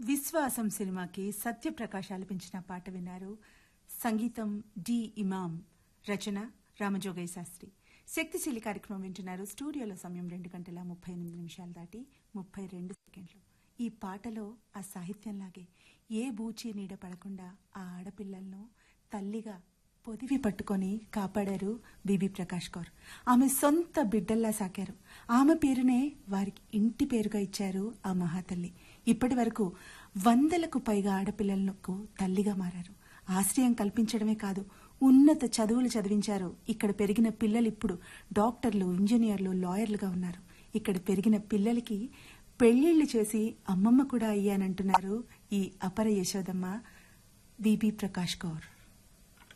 విశ్వాసం సినిమాకి సత్యప్రకాష్ ఆలపించిన పాట విన్నారు సంగీతం డి ఇమాం రచన రామజోగయ్య శాస్త్రి శక్తిశీలి కార్యక్రమం వింటున్నారు స్టూడియోలో సమయం రెండు గంటల ముప్పై ఎనిమిది నిమిషాలు దాటి ముప్పై రెండు సెకండ్లు ఈ పాటలో ఆ సాహిత్యంలాగే ఏ బూచి నీడ పడకుండా ఆ ఆడపిల్లలను తల్లిగా పొదివి పట్టుకొని కాపాడారు బీబీ ప్రకాష్ కౌర్ ఆమె సొంత బిడ్డల్లా సాకారు ఆమె పేరునే వారికి ఇంటి పేరుగా ఇచ్చారు ఆ మహాతల్లి ఇప్పటి వరకు వందలకు పైగా ఆడపిల్లలకు తల్లిగా మారారు ఆశ్రయం కల్పించడమే కాదు ఉన్నత చదువులు చదివించారు ఇక్కడ పెరిగిన పిల్లలు ఇప్పుడు డాక్టర్లు ఇంజనీర్లు లాయర్లుగా ఉన్నారు ఇక్కడ పెరిగిన పిల్లలకి పెళ్లిళ్లు చేసి అమ్మమ్మ కూడా అయ్యానంటున్నారు ఈ అపర యశోదమ్మ బీబీ ప్రకాష్ కౌర్